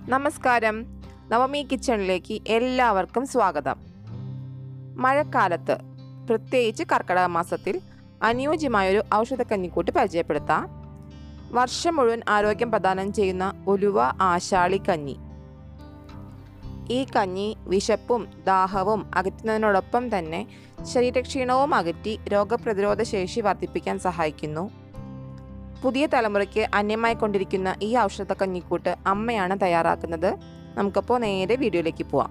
നമസ്കാരം നവമി കിച്ചണിലേക്ക് എല്ലാവർക്കും സ്വാഗതം മഴക്കാലത്ത് പ്രത്യേകിച്ച് കർക്കിടക മാസത്തിൽ അനുയോജ്യമായൊരു ഔഷധക്കഞ്ഞിക്കൂട്ട് പരിചയപ്പെടുത്താം വർഷം മുഴുവൻ ആരോഗ്യം പ്രദാനം ചെയ്യുന്ന ഉലുവ ആശാളി കഞ്ഞി ഈ കഞ്ഞി വിശപ്പും ദാഹവും അകറ്റുന്നതിനോടൊപ്പം തന്നെ ശരീരക്ഷീണവും അകറ്റി രോഗപ്രതിരോധ ശേഷി വർദ്ധിപ്പിക്കാൻ സഹായിക്കുന്നു പുതിയ തലമുറയ്ക്ക് അന്യമായി കൊണ്ടിരിക്കുന്ന ഈ ഔഷധ കഞ്ഞിക്കൂട്ട് അമ്മയാണ് തയ്യാറാക്കുന്നത് നമുക്കപ്പോൾ നേരെ വീഡിയോയിലേക്ക് പോവാം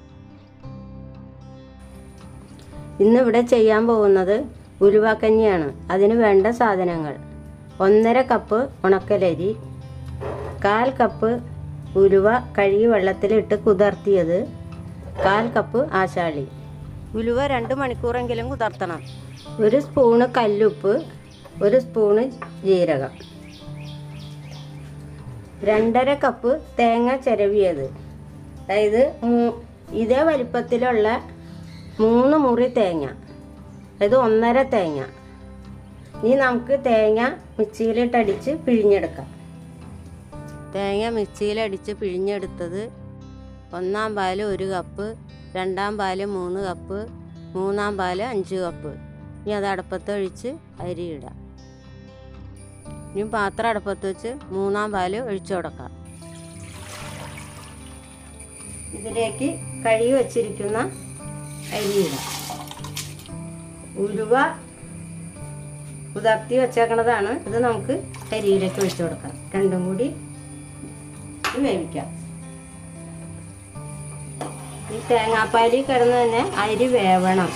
ഇന്നിവിടെ ചെയ്യാൻ പോകുന്നത് ഉലുവാക്കഞ്ഞിയാണ് അതിന് വേണ്ട സാധനങ്ങൾ ഒന്നര കപ്പ് ഉണക്കലരി കാൽ കപ്പ് ഉലുവ കഴുകി വെള്ളത്തിലിട്ട് കുതിർത്തിയത് കാൽ കപ്പ് ആശാളി ഉലുവ രണ്ട് മണിക്കൂറെങ്കിലും കുതിർത്തണം ഒരു സ്പൂണ് കല്ലുപ്പ് ഒരു സ്പൂണ് ജീരകം രണ്ടര കപ്പ് തേങ്ങ ചിരവിയത് അതായത് മൂ- ഇതേ വലിപ്പത്തിലുള്ള മൂന്ന് മുറി തേങ്ങ അതായത് ഒന്നര തേങ്ങ ഇനി നമുക്ക് തേങ്ങ മിക്സിയിലിട്ടടിച്ച് പിഴിഞ്ഞെടുക്കാം തേങ്ങ മിക്സിയിലടിച്ച് പിഴിഞ്ഞെടുത്തത് ഒന്നാം പാല് ഒരു കപ്പ് രണ്ടാം പാല് മൂന്ന് കപ്പ് മൂന്നാം പാല് അഞ്ച് കപ്പ് ഇനി അത് അടുപ്പത്ത് ഒഴിച്ച് അരിയിടാം ഇനി പാത്രം അടുപ്പത്ത് വെച്ച് മൂന്നാം പാല് ഒഴിച്ചു കൊടുക്കാം ഇതിലേക്ക് കഴുകി വച്ചിരിക്കുന്ന അരിയിടാം ഉലുവ കുതിർത്തി വെച്ചേക്കണതാണ് ഇത് നമുക്ക് അരിയിലേക്ക് ഒഴിച്ചു കൊടുക്കാം രണ്ടും കൂടി ഇത് വേവിക്കാം ഈ തേങ്ങാപ്പാലിൽ കിടന്ന് തന്നെ അരി വേവണം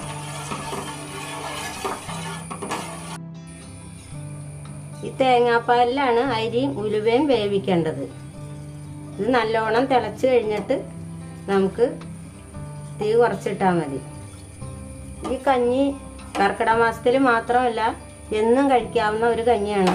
ഈ തേങ്ങാപ്പാലിലാണ് അരിയും ഉലുവയും വേവിക്കേണ്ടത് ഇത് നല്ലോണം തിളച്ച് കഴിഞ്ഞിട്ട് നമുക്ക് തീ കുറച്ചിട്ടാൽ മതി ഈ കഞ്ഞി കർക്കിടക മാസത്തിൽ മാത്രമല്ല എന്നും കഴിക്കാവുന്ന ഒരു കഞ്ഞിയാണ്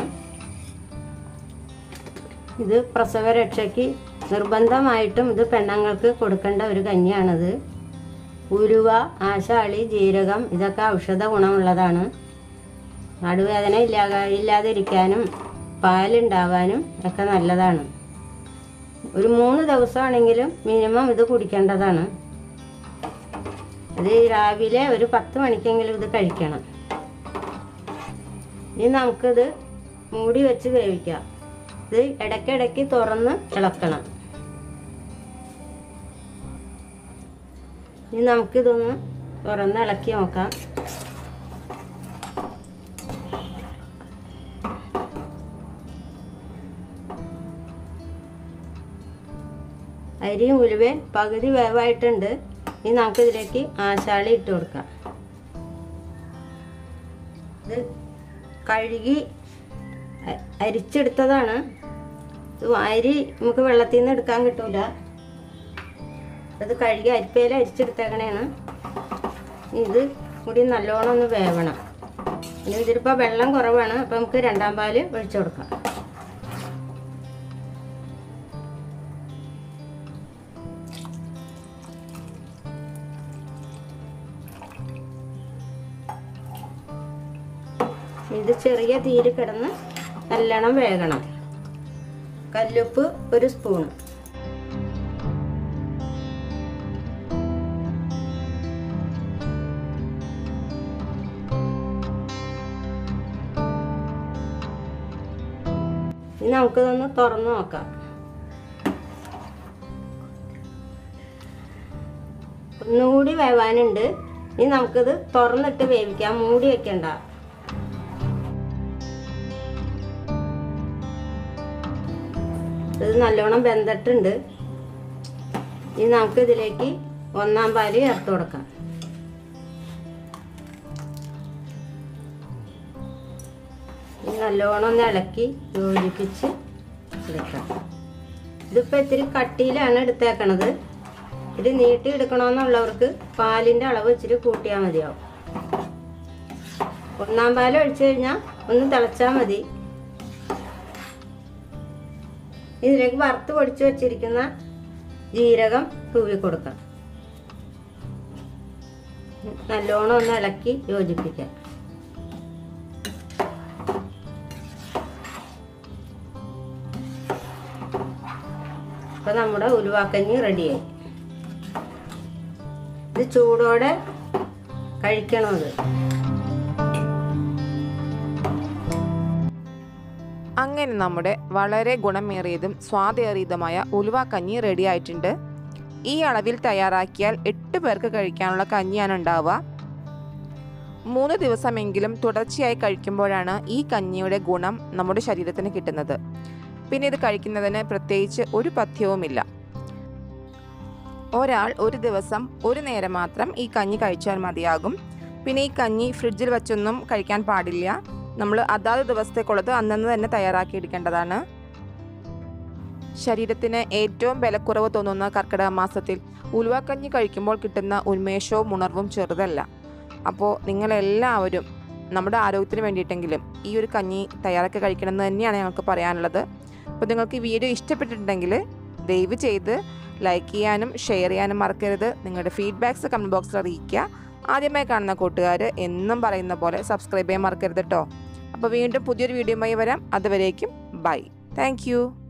ഇത് പ്രസവരക്ഷയ്ക്ക് നിർബന്ധമായിട്ടും ഇത് പെണ്ണുങ്ങൾക്ക് കൊടുക്കേണ്ട ഒരു കഞ്ഞിയാണിത് ഉരുവ ആശാളി ജീരകം ഇതൊക്കെ ഔഷധ ഗുണമുള്ളതാണ് നടുവേദന ഇല്ലാ ഇല്ലാതിരിക്കാനും പാലുണ്ടാവാനും ഒക്കെ നല്ലതാണ് ഒരു മൂന്ന് ദിവസമാണെങ്കിലും മിനിമം ഇത് കുടിക്കേണ്ടതാണ് ഇത് രാവിലെ ഒരു പത്ത് മണിക്കെങ്കിലും ഇത് കഴിക്കണം ഇനി നമുക്കിത് മൂടി വെച്ച് വേവിക്കാം ഇത് ഇടയ്ക്കിടയ്ക്ക് തുറന്ന് ഇളക്കണം ഇനി നമുക്കിതൊന്ന് തുറന്ന് ഇളക്കി നോക്കാം അരിയും ഉലുവയും പകുതി വേവായിട്ടുണ്ട് ഇനി നമുക്കിതിലേക്ക് ആശാളി ഇട്ട് കൊടുക്കാം ഇത് കഴുകി അ- അരിച്ചെടുത്തതാണ് ഇത് അരി നമുക്ക് വെള്ളത്തിൽ നിന്ന് എടുക്കാൻ കിട്ടൂല അത് കഴുകി അരിപ്പയിൽ അരിച്ചെടുത്തേക്കണേണ് ഇനി ഇത് കൂടി നല്ലോണം ഒന്ന് വേവണം ഇനി ഇതിലിപ്പോൾ വെള്ളം കുറവാണ് അപ്പം നമുക്ക് രണ്ടാം പാല് ഒഴിച്ചു കൊടുക്കാം ഇത് ചെറിയ തീര് കിടന്ന് നല്ലോണം വേകണം കല്ലുപ്പ് ഒരു സ്പൂൺ ഇനി നമുക്കിതൊന്ന് തുറന്നു നോക്കാം ഒന്നുകൂടി വേവാനുണ്ട് ഇനി നമുക്കിത് തുറന്നിട്ട് വേവിക്കാം മൂടി വെക്കണ്ട ഇത് നല്ലോണം വെന്തിട്ടുണ്ട് ഇനി നമുക്ക് ഇതിലേക്ക് ഒന്നാം പാല് ചേർത്ത് കൊടുക്കാം ഇനി നല്ലോണം ഒന്ന് ഇളക്കി യോജിപ്പിച്ച് എടുക്കാം ഇതിപ്പോൾ ഇത്തിരി കട്ടിയിലാണ് എടുത്തേക്കണത് ഇത് നീട്ടി എടുക്കണമെന്നുള്ളവർക്ക് പാലിൻ്റെ അളവ് ഇച്ചിരി കൂട്ടിയാൽ മതിയാവും ഒന്നാം പാൽ ഒഴിച്ചു കഴിഞ്ഞാൽ ഒന്ന് തിളച്ചാൽ മതി ഇതിലേക്ക് വറുത്ത് പൊടിച്ച് വെച്ചിരിക്കുന്ന ജീരകം തൂവി കൊടുക്കാം നല്ലോണം ഒന്ന് ഇളക്കി യോജിപ്പിക്കാം അപ്പോൾ നമ്മുടെ ഉലുവാക്കഞ്ഞി റെഡിയായി ഇത് ചൂടോടെ കഴിക്കണത് അങ്ങനെ നമ്മുടെ വളരെ ഗുണമേറിയതും സ്വാദേറിയതുമായ ഉലുവ കഞ്ഞി റെഡി ആയിട്ടുണ്ട് ഈ അളവിൽ തയ്യാറാക്കിയാൽ എട്ട് പേർക്ക് കഴിക്കാനുള്ള കഞ്ഞിയാണ് ഉണ്ടാവുക മൂന്ന് ദിവസമെങ്കിലും തുടർച്ചയായി കഴിക്കുമ്പോഴാണ് ഈ കഞ്ഞിയുടെ ഗുണം നമ്മുടെ ശരീരത്തിന് കിട്ടുന്നത് പിന്നെ ഇത് കഴിക്കുന്നതിന് പ്രത്യേകിച്ച് ഒരു പഥ്യവുമില്ല ഒരാൾ ഒരു ദിവസം ഒരു നേരം മാത്രം ഈ കഞ്ഞി കഴിച്ചാൽ മതിയാകും പിന്നെ ഈ കഞ്ഞി ഫ്രിഡ്ജിൽ വെച്ചൊന്നും കഴിക്കാൻ പാടില്ല നമ്മൾ അതാത് ദിവസത്തേക്കുള്ളത് അന്നന്ന് തന്നെ തയ്യാറാക്കി എടുക്കേണ്ടതാണ് ശരീരത്തിന് ഏറ്റവും ബലക്കുറവ് തോന്നുന്ന കർക്കിടക മാസത്തിൽ ഉലുവക്കഞ്ഞി കഴിക്കുമ്പോൾ കിട്ടുന്ന ഉന്മേഷവും ഉണർവും ചെറുതല്ല അപ്പോൾ നിങ്ങളെല്ലാവരും നമ്മുടെ ആരോഗ്യത്തിന് വേണ്ടിയിട്ടെങ്കിലും ഈ ഒരു കഞ്ഞി തയ്യാറാക്കി കഴിക്കണമെന്ന് തന്നെയാണ് ഞങ്ങൾക്ക് പറയാനുള്ളത് അപ്പോൾ നിങ്ങൾക്ക് ഈ വീഡിയോ ഇഷ്ടപ്പെട്ടിട്ടുണ്ടെങ്കിൽ ദയവ് ചെയ്ത് ലൈക്ക് ചെയ്യാനും ഷെയർ ചെയ്യാനും മറക്കരുത് നിങ്ങളുടെ ഫീഡ്ബാക്ക്സ് കമൻറ്റ് ബോക്സിൽ അറിയിക്കുക ആദ്യമായി കാണുന്ന കൂട്ടുകാർ എന്നും പറയുന്ന പോലെ സബ്സ്ക്രൈബ് ചെയ്യാൻ മറക്കരുത് കേട്ടോ അപ്പോൾ വീണ്ടും പുതിയൊരു വീഡിയോയുമായി വരാം അതുവരേക്കും ബൈ താങ്ക്